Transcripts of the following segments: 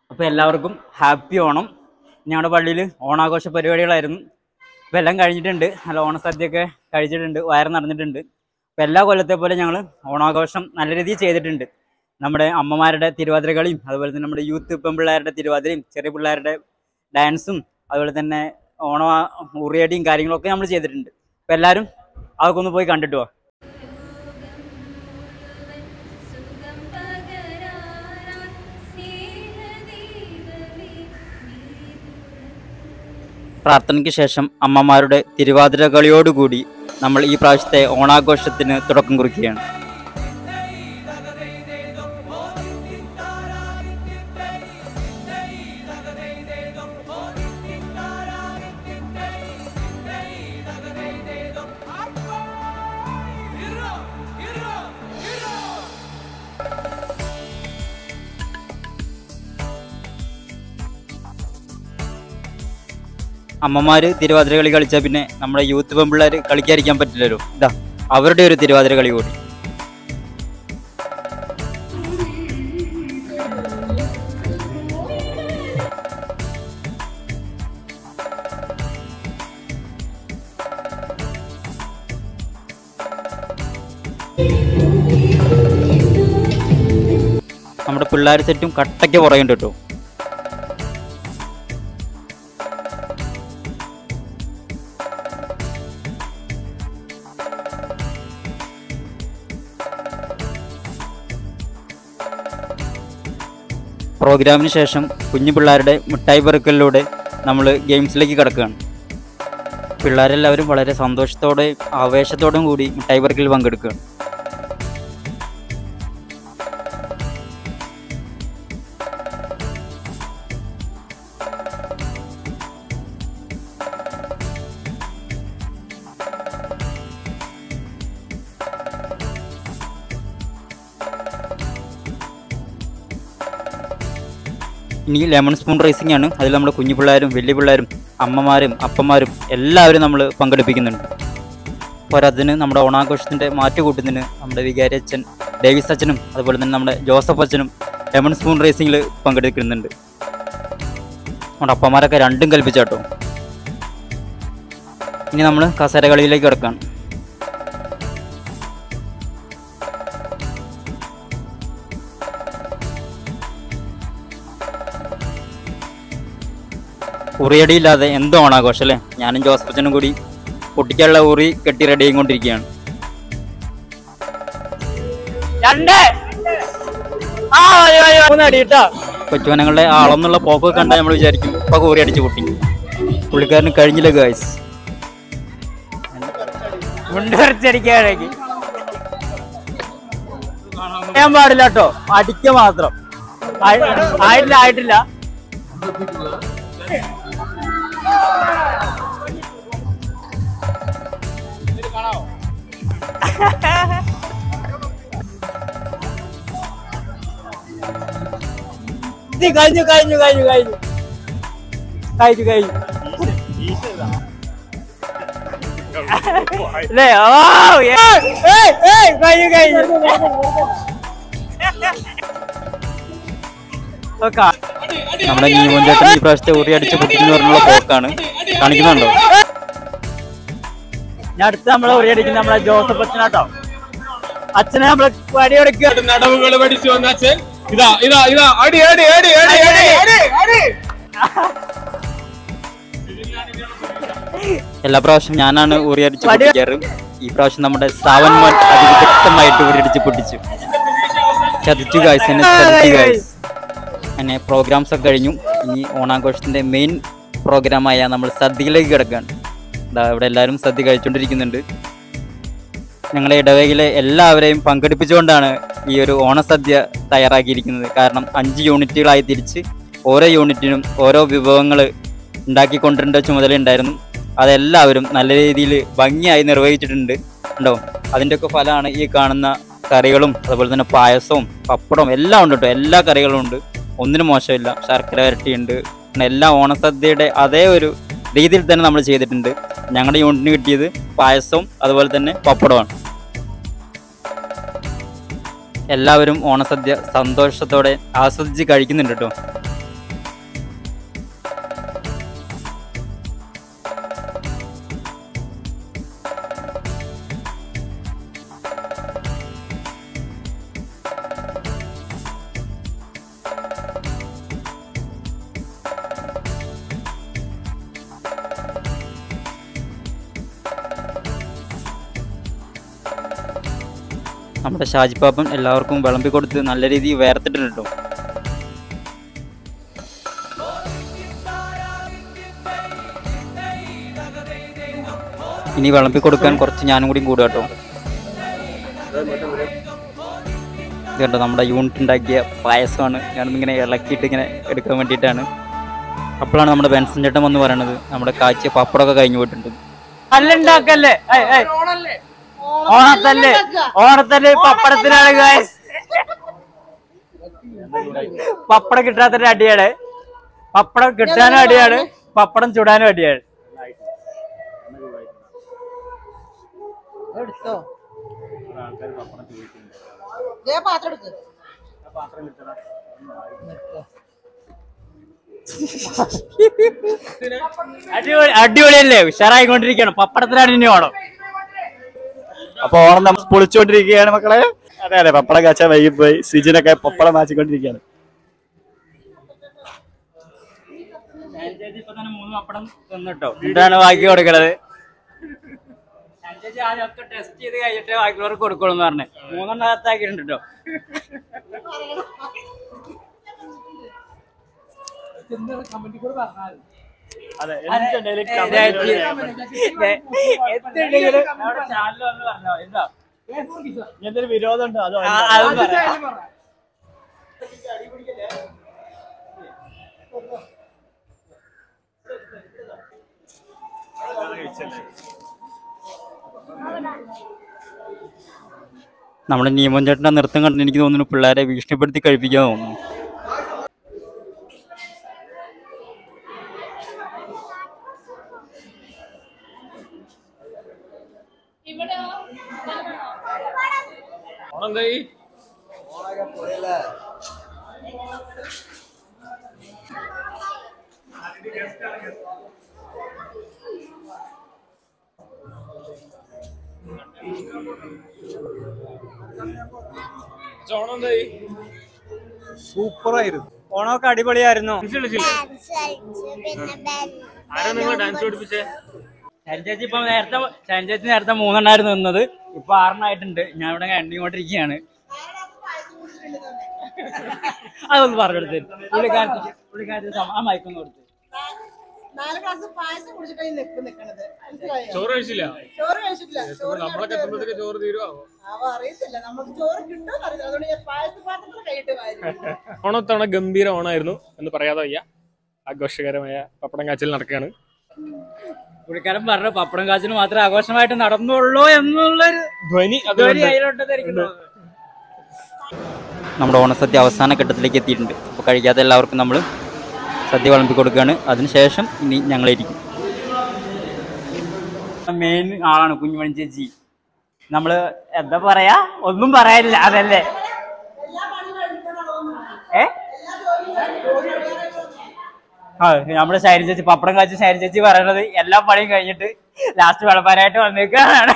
അപ്പോൾ എല്ലാവർക്കും ഹാപ്പി ഓണം ഞങ്ങളുടെ പള്ളിയിൽ ഓണാഘോഷ പരിപാടികളായിരുന്നു ഇപ്പോൾ എല്ലാം കഴിഞ്ഞിട്ടുണ്ട് നല്ല ഓണസദ്യയൊക്കെ കഴിച്ചിട്ടുണ്ട് വയറ് നിറഞ്ഞിട്ടുണ്ട് അപ്പോൾ എല്ലാ കൊല്ലത്തെ പോലെ ഞങ്ങൾ ഓണാഘോഷം നല്ല രീതിയിൽ ചെയ്തിട്ടുണ്ട് നമ്മുടെ അമ്മമാരുടെ തിരുവാതിര കളിയും അതുപോലെ തന്നെ നമ്മുടെ യൂത്ത് പെൺപിള്ളേരുടെ തിരുവാതിരയും ചെറിയ പിള്ളേരുടെ ഡാൻസും അതുപോലെ തന്നെ ഓണ ഉറിയടിയും കാര്യങ്ങളൊക്കെ നമ്മൾ ചെയ്തിട്ടുണ്ട് അപ്പോൾ എല്ലാവരും അതൊക്കെ ഒന്ന് പോയി കണ്ടിട്ട് പോവാം സുഖം പകരാൻ സ്നേഹദീപമേ നീ പ്രാർത്ഥനയ്ക്ക് ശേഷം അമ്മമാരുടെ തിരുവാതിര കളിയോടുകൂടി നമ്മൾ ഈ പ്രാവശ്യത്തെ ഓണാഘോഷത്തിന് തുടക്കം കുറിക്കുകയാണ് അമ്മമാര് തിരുവാതിര കളി കളിച്ചാൽ പിന്നെ നമ്മുടെ യൂത്ത് പെൺപിള്ളേർ കളിക്കാതിരിക്കാൻ പറ്റില്ലല്ലോ ഇതാ അവരുടെ ഒരു തിരുവാതിര കളി കൂടി നമ്മുടെ പിള്ളേർ സെറ്റും കട്ടയ്ക്ക് പുറയുണ്ട് കേട്ടോ പ്രോഗ്രാമിന് ശേഷം കുഞ്ഞു പിള്ളേരുടെ മിഠായി പെറുക്കലിലൂടെ നമ്മൾ ഗെയിംസിലേക്ക് കിടക്കുകയാണ് പിള്ളേരെല്ലാവരും വളരെ സന്തോഷത്തോടെ ആവേശത്തോടും കൂടി മിഠായി പെറുക്കലിൽ പങ്കെടുക്കുകയാണ് ഇനി ലെമൺ സ്പൂൺ റേസിംഗ് ആണ് അതിൽ നമ്മുടെ കുഞ്ഞു പിള്ളേരും വലിയ പിള്ളേരും അമ്മമാരും അപ്പന്മാരും എല്ലാവരും നമ്മൾ പങ്കെടുപ്പിക്കുന്നുണ്ട് പോരാത്തതിന് നമ്മുടെ ഓണാഘോഷത്തിൻ്റെ മാറ്റുകൂട്ടുന്നതിന് നമ്മുടെ വികാരി അച്ഛൻ ഡേവിസ് അച്ഛനും അതുപോലെ തന്നെ നമ്മുടെ ജോസഫ് അച്ഛനും ലെമൺ സ്പൂൺ റേസിംഗിൽ പങ്കെടുക്കുന്നുണ്ട് നമ്മുടെ അപ്പന്മാരൊക്കെ രണ്ടും കൽപ്പിച്ചാട്ടോ ഇനി നമ്മൾ കസേര കളിയിലേക്ക് കിടക്കുകയാണ് ഉറിയടിയില്ലാതെ എന്ത് ഓണാഘോഷം അല്ലേ ഞാനും ജോസഫ് അച്ഛനും കൂടി പൊട്ടിക്കാനുള്ള ഉറി കെട്ടി റെഡി ആയിക്കൊണ്ടിരിക്കുകയാണ് കൊച്ചുവനങ്ങളുടെ ആളെന്നുള്ള പോക്ക് കണ്ടാൽ നമ്മൾ വിചാരിക്കും ഇപ്പൊ കൂറി അടിച്ച് പൊട്ടി പുള്ളിക്കാരന് കഴിഞ്ഞില്ല ഗായ്സ് മുണ്ടടിക്കാഴേക്ക് ചെയ്യാൻ പാടില്ല കേട്ടോ അടിക്ക മാത്രം ആയി- ആയിട്ടില്ല ആയിട്ടില്ല ഇത് കഴിഞ്ഞു കഴിഞ്ഞു കഴിഞ്ഞു കഴിഞ്ഞു കഴിഞ്ഞു കഴിഞ്ഞു അല്ലേ ഓ ഏയ്, ഏയ്, ഏയ്, കഴിഞ്ഞു കഴിഞ്ഞു ഓക്കെ നമ്മുടെ നീമോൻ ചേട്ടൻ ഈ പ്രാവശ്യത്തെ ഉറി അടിച്ച് പൊട്ടിക്കുന്നു പറഞ്ഞുള്ള പോക്കാണ് കാണിക്കുന്നുണ്ടോ ഞാൻ അടുത്ത് നമ്മളെ ഉറി അടിക്കുന്ന നമ്മളെ ജോസഫ് അച്ഛനാട്ടോ അച്ഛനെ നമ്മളെ വടിയെടുക്കുക നടവുകൾ പഠിച്ചു വന്ന അച്ഛൻ ഇതാ ഇതാ ഇതാ അടി അടി അടി അടി അടി അടി അടി എല്ലാ പ്രാവശ്യം ഞാനാണ് ഉറി അടിച്ച് പൊട്ടിക്കാറ് ഈ പ്രാവശ്യം നമ്മുടെ സാവൻ മോൻ അതിവിദഗ്ധമായിട്ട് ഉറി അടിച്ച് പൊട്ടിച്ചു ചതിച്ചു ഗായ്സ് എന്നെ ചതിച്ചു ഗായ്സ് അങ്ങനെ പ്രോഗ്രാംസ് ഒക്കെ കഴിഞ്ഞു ഇനി ഓണാഘോഷത്തിന്റെ മെയിൻ പ്രോഗ്രാമായ നമ്മൾ സദ്യയിലേക്ക് കിടക്കുകയാണ് ഇതാ ഇവിടെ എല്ലാവരും സദ്യ കഴിച്ചുകൊണ്ടിരിക്കുന്നുണ്ട് ഞങ്ങളുടെ ഇടവകയിലെ എല്ലാവരെയും പങ്കെടുപ്പിച്ചുകൊണ്ടാണ് ഈ ഒരു ഓണസദ്യ തയ്യാറാക്കിയിരിക്കുന്നത് കാരണം അഞ്ച് യൂണിറ്റുകളായി തിരിച്ച് ഓരോ യൂണിറ്റിനും ഓരോ വിഭവങ്ങൾ ഉണ്ടാക്കിക്കൊണ്ടിരേണ്ട ചുമതലയുണ്ടായിരുന്നു അതെല്ലാവരും നല്ല രീതിയിൽ ഭംഗിയായി നിർവഹിച്ചിട്ടുണ്ട് ഉണ്ടോ അതിൻ്റെയൊക്കെ ഫലമാണ് ഈ കാണുന്ന കറികളും അതുപോലെ തന്നെ പായസവും പപ്പടവും എല്ലാം ഉണ്ട് കേട്ടോ എല്ലാ കറികളും ഉണ്ട് ഒന്നിനും മോശമില്ല ശർക്കര വരട്ടിയുണ്ട് പിന്നെ എല്ലാ ഓണസദ്യയുടെ അതേ ഒരു രീതിയിൽ തന്നെ നമ്മൾ ചെയ്തിട്ടുണ്ട് ഞങ്ങളുടെ യൂണിറ്റിന് കിട്ടിയത് പായസവും അതുപോലെ തന്നെ പപ്പടമാണ് എല്ലാവരും ഓണസദ്യ സന്തോഷത്തോടെ ആസ്വദിച്ച് കഴിക്കുന്നുണ്ട് കേട്ടോ നമ്മുടെ ഷാജിപ്പാപ്പൻ എല്ലാവർക്കും വിളമ്പി കൊടുത്ത് നല്ല രീതിയിൽ വേർത്തിട്ടുണ്ട് കേട്ടോ ഇനി വിളമ്പി കൊടുക്കാൻ കുറച്ച് ഞാനും കൂടി കൂടുക കേട്ടോ ഇത് കണ്ടോ നമ്മുടെ യൂണിറ്റ് ഉണ്ടാക്കിയ പായസമാണ് ഞാനിങ്ങനെ ഇളക്കിയിട്ട് ഇങ്ങനെ എടുക്കാൻ വേണ്ടിയിട്ടാണ് അപ്പോഴാണ് നമ്മുടെ ബെൻസൻ ചേട്ടൻ വന്ന് പറയണത് നമ്മുടെ കാച്ചിയ പപ്പടമൊക്കെ കഴിഞ്ഞു പോയിട്ടുണ്ട് അല്ലുണ്ടാക്കല്ലേ ഓണത്തല്ലേ ഓണത്തല്ലേ പപ്പടത്തിനാണ് ഗായ്സ് പപ്പടം കിട്ടാത്തൊരു അടിയാണ് പപ്പടം കിട്ടാനും അടിയാണ് പപ്പടം ചുടാനും അടിയാണ് എടുത്തോ ദേ പാത്രം എടുക്ക് അടിപൊളി അടിപൊളിയല്ലേ ഉഷാറായിക്കൊണ്ടിരിക്കുകയാണ് പപ്പടത്തിനാണ് ഇനി ഓണം അപ്പൊ ഓണം നമ്മൾ പൊളിച്ചുകൊണ്ടിരിക്കുകയാണ് മക്കളെ അതെ അതെ പപ്പടം കാച്ചാൻ വൈകി പോയി സിജിനൊക്കെ പപ്പടം മാച്ചിക്കൊണ്ടിരിക്കുകയാണ് മൂന്ന് പപ്പടം തിന്നിട്ടോ എന്താണ് ബാക്കി കൊടുക്കണത് ചേച്ചി ആദ്യം ഒക്കെ ടെസ്റ്റ് ചെയ്ത് കഴിഞ്ഞിട്ട് ബാക്കിയുള്ളവർക്ക് കൊടുക്കുള്ളൂ എന്ന് പറഞ്ഞു മൂന്നെണ്ണം അകത്താക്കിയിട്ടുണ്ട് കേട്ടോ അതെ എന്തുണ്ടെങ്കിലും നമ്മുടെ ചാനൽ വന്ന് പറഞ്ഞോ എന്താ എന്തൊരു വിരോധം ഉണ്ടോ അതോ ആ, അതും പറയാം. നമ്മുടെ നിയമം ചേട്ടൻ്റെ നൃത്തം കണ്ടിട്ട് എനിക്ക് തോന്നുന്നു പിള്ളേരെ ഭീഷണിപ്പെടുത്തി കഴിപ്പിക്കാൻ തോന്നുന്നു ഓണം എന്തായി ഓണം എന്തായി സൂപ്പറായിരുന്നു ഓണമൊക്കെ അടിപൊളിയായിരുന്നു ആരാ നിങ്ങൾ ഡാൻസ് പഠിപ്പിച്ചേ ചേച്ചി ഇപ്പൊ നേരത്തെ ചേച്ചി നേരത്തെ മൂന്നെണ്ണായിരുന്നു നിന്നത് ഇപ്പൊ ആറെണ്ണായിട്ടുണ്ട് ഞാൻ ഇവിടെ എണ്ണിക്കൊണ്ടിരിക്കുകയാണ് അതൊന്ന് പറഞ്ഞെടുത്ത് പുള്ളിക്കാരത്തി പുള്ളിക്കാരത്തി സം- ആ മയക്കൊന്ന് കൊടുത്ത് നാല് ഗ്ലാസ് പായസം കുടിച്ചിട്ടായി നിപ്പ് നിക്കണത് മനസ്സിലായോ ചോറ് കഴിച്ചില്ല ചോറ് കഴിച്ചിട്ടില്ല ചോറ് നമ്മളൊക്കെ എത്തുമ്പോഴത്തേക്ക് ചോറ് തീരുവോ അവ അറിയത്തില്ല നമുക്ക് ചോറ് കിട്ടുമെന്ന് അറിയില്ല അതുകൊണ്ട് ഞാൻ പായസ പാത്രത്തിൽ കൈയിട്ട് വാരി ഓണത്തവണ ഗംഭീര ഓണായിരുന്നു എന്ന് പറയാതെ വയ്യ ആഘോഷകരമായ പപ്പടം കാച്ചിൽ നടക്കുകയാണ് പുള്ളിക്കാരൻ പറഞ്ഞു പപ്പടം കാച്ചിന് മാത്രമേ ആഘോഷമായിട്ട് നടന്നുള്ളൂ എന്നുള്ളൊരു ധ്വനി ധ്വനി അതുകൊണ്ട് അതിലോട്ടതായിരിക്കുന്നു നമ്മുടെ ഓണസദ്യ അവസാന ഘട്ടത്തിലേക്ക് എത്തിയിട്ടുണ്ട് അപ്പോൾ കഴിക്കാത്ത എല്ലാവർക്കും നമ്മൾ സദ്യ വിളമ്പി കൊടുക്കുകയാണ് അതിനുശേഷം ഇനി ഞങ്ങളിരിക്കും മെയിൻ ആളാണ് കുഞ്ഞുമണി ചേച്ചി നമ്മള് എന്താ പറയാ ഒന്നും പറയാനില്ല അതല്ലേ ഏ ആ നമ്മുടെ ശൈരി ചേച്ചി പപ്പടം കാച്ചി ശൈരി ചേച്ചി പറയണത് എല്ലാ പണിയും കഴിഞ്ഞിട്ട് ലാസ്റ്റ് വിളമ്പാനായിട്ട് വന്നേക്കാണ്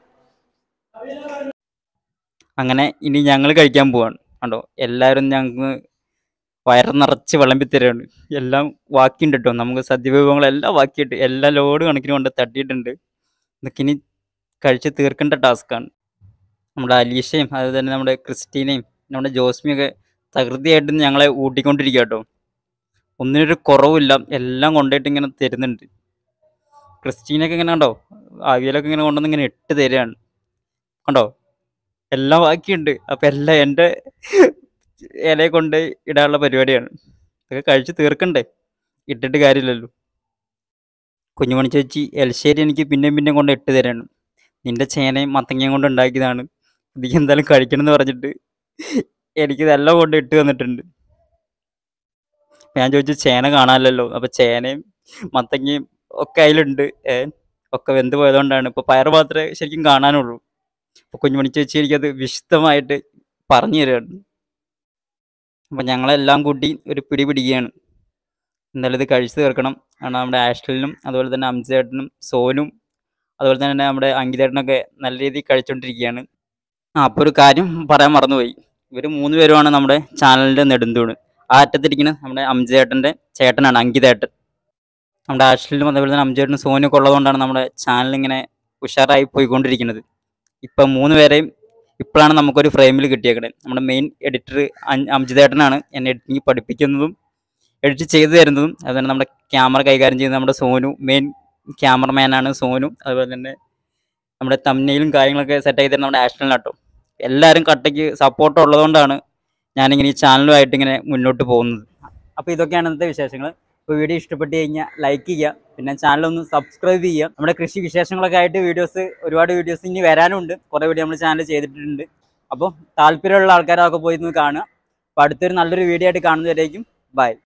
അങ്ങനെ ഇനി ഞങ്ങൾ കഴിക്കാൻ പോവാണ് കണ്ടോ എല്ലാവരും ഞങ്ങൾക്ക് വയറ് നിറച്ച് വിളമ്പി തരുകയാണ് എല്ലാം ബാക്കിയുണ്ട് കേട്ടോ നമുക്ക് സദ്യ വിഭവങ്ങളെല്ലാം ബാക്കിയിട്ട് എല്ലാ ലോഡ് കണക്കിന് കൊണ്ട് തട്ടിയിട്ടുണ്ട് ഇതൊക്കെ ഇനി കഴിച്ച് തീർക്കേണ്ട ടാസ്ക്കാണ് നമ്മുടെ അലീഷയും അതുപോലെ തന്നെ നമ്മുടെ ക്രിസ്റ്റീനയും നമ്മുടെ ജോസ്മിയൊക്കെ തകൃതിയായിട്ട് ഞങ്ങളെ ഊട്ടിക്കൊണ്ടിരിക്കുക കേട്ടോ ഒന്നിനൊരു കുറവില്ല എല്ലാം കൊണ്ടുപോയിട്ട് ഇങ്ങനെ തരുന്നുണ്ട് ക്രിസ്റ്റീനൊക്കെ ഇങ്ങനെ കണ്ടോ അവിയലൊക്കെ ഇങ്ങനെ കൊണ്ടുവന്ന് ഇങ്ങനെ ഇട്ട് തരികയാണ് കണ്ടോ എല്ലാം ബാക്കിയുണ്ട് അപ്പം എല്ലാം എൻ്റെ ഇലയെ കൊണ്ട് ഇടാനുള്ള പരിപാടിയാണ് ഇതൊക്കെ കഴിച്ച് തീർക്കണ്ടേ ഇട്ടിട്ട് കാര്യമില്ലല്ലോ കുഞ്ഞുമണി ചേച്ചി എൽശ്ശേരി എനിക്ക് പിന്നെയും പിന്നെയും കൊണ്ട് ഇട്ട് തരാണ് നിന്റെ ചേനയും മത്തങ്ങയും കൊണ്ട് ഉണ്ടാക്കിയതാണ് ഇതിക്ക് എന്തായാലും കഴിക്കണം എന്ന് പറഞ്ഞിട്ട് എനിക്ക് ഇതെല്ലാം കൊണ്ട് ഇട്ട് തന്നിട്ടുണ്ട് അപ്പൊ ഞാൻ ചോദിച്ചു ചേന കാണാമല്ലോ അപ്പം ചേനയും മത്തങ്ങയും ഒക്കെ അതിലുണ്ട് ഏ ഒക്കെ വെന്ത് പോയതുകൊണ്ടാണ് ഇപ്പോൾ പയർ മാത്രമേ ശരിക്കും കാണാനുള്ളൂ അപ്പോൾ കുഞ്ഞുമണി ചേച്ചി എനിക്കത് വിശദമായിട്ട് പറഞ്ഞു തരുകയാണ് അപ്പം ഞങ്ങളെല്ലാം കൂട്ടി ഒരു പിടി പിടിക്കുകയാണ് എന്തായാലും ഇത് കഴിച്ചു തീർക്കണം കാരണം നമ്മുടെ ആഷ്ലിനും അതുപോലെ തന്നെ അംജേട്ടനും സോനും അതുപോലെ തന്നെ നമ്മുടെ അങ്കിതേട്ടനൊക്കെ നല്ല രീതിയിൽ കഴിച്ചുകൊണ്ടിരിക്കുകയാണ് ആ അപ്പോൾ ഒരു കാര്യം പറയാൻ മറന്നുപോയി ഇവർ മൂന്ന് പേരുമാണ് നമ്മുടെ ചാനലിൻ്റെ നെടുന്തൂണ് ആ അറ്റത്തിരിക്കുന്ന നമ്മുടെ അംജേട്ടൻ്റെ ചേട്ടനാണ് അങ്കിതേട്ടൻ നമ്മുടെ ആഷ്ലിനും അതുപോലെ തന്നെ അംജേട്ടനും സോനും ഒക്കെ ഉള്ളതുകൊണ്ടാണ് നമ്മുടെ ചാനൽ ഇങ്ങനെ ഉഷാറായി പോയിക്കൊണ്ടിരിക്കുന്നത് ഇപ്പം മൂന്ന് പേരെയും ഇപ്പോഴാണ് നമുക്കൊരു ഫ്രെയിമിൽ കിട്ടിയേക്കണത് നമ്മുടെ മെയിൻ എഡിറ്റർ അംജിതേട്ടനാണ് എന്നെ എഡിറ്റിംഗ് പഠിപ്പിക്കുന്നതും എഡിറ്റ് ചെയ്തു തരുന്നതും അതുപോലെ നമ്മുടെ ക്യാമറ കൈകാര്യം ചെയ്യുന്ന നമ്മുടെ സോനു മെയിൻ ക്യാമറമാനാണ് സോനു അതുപോലെ തന്നെ നമ്മുടെ തമ്നയിലും കാര്യങ്ങളൊക്കെ സെറ്റ് ആക്കി തരുന്ന നമ്മുടെ ആഷണലാട്ടോ എല്ലാവരും കട്ടയ്ക്ക് സപ്പോർട്ട് ഉള്ളതുകൊണ്ടാണ് ഞാനിങ്ങനെ ഈ ചാനലുമായിട്ട് ഇങ്ങനെ മുന്നോട്ട് പോകുന്നത് അപ്പോൾ ഇതൊക്കെയാണ് ഇന്നത്തെ വിശേഷങ്ങൾ ഇപ്പോൾ വീഡിയോ ഇഷ്ടപ്പെട്ട് കഴിഞ്ഞാൽ ലൈക്ക് ചെയ്യുക പിന്നെ ചാനൽ ഒന്ന് സബ്സ്ക്രൈബ് ചെയ്യുക നമ്മുടെ കൃഷി വിശേഷങ്ങളൊക്കെ ആയിട്ട് വീഡിയോസ് ഒരുപാട് വീഡിയോസ് ഇനി വരാനുണ്ട് കുറേ വീഡിയോ നമ്മൾ ചാനൽ ചെയ്തിട്ടുണ്ട് അപ്പോൾ താല്പര്യമുള്ള ആൾക്കാരൊക്കെ പോയി ഒന്ന് കാണുക അപ്പോൾ അടുത്തൊരു നല്ലൊരു വീഡിയോ ആയിട്ട് കാണുന്നവരേക്കും ബൈ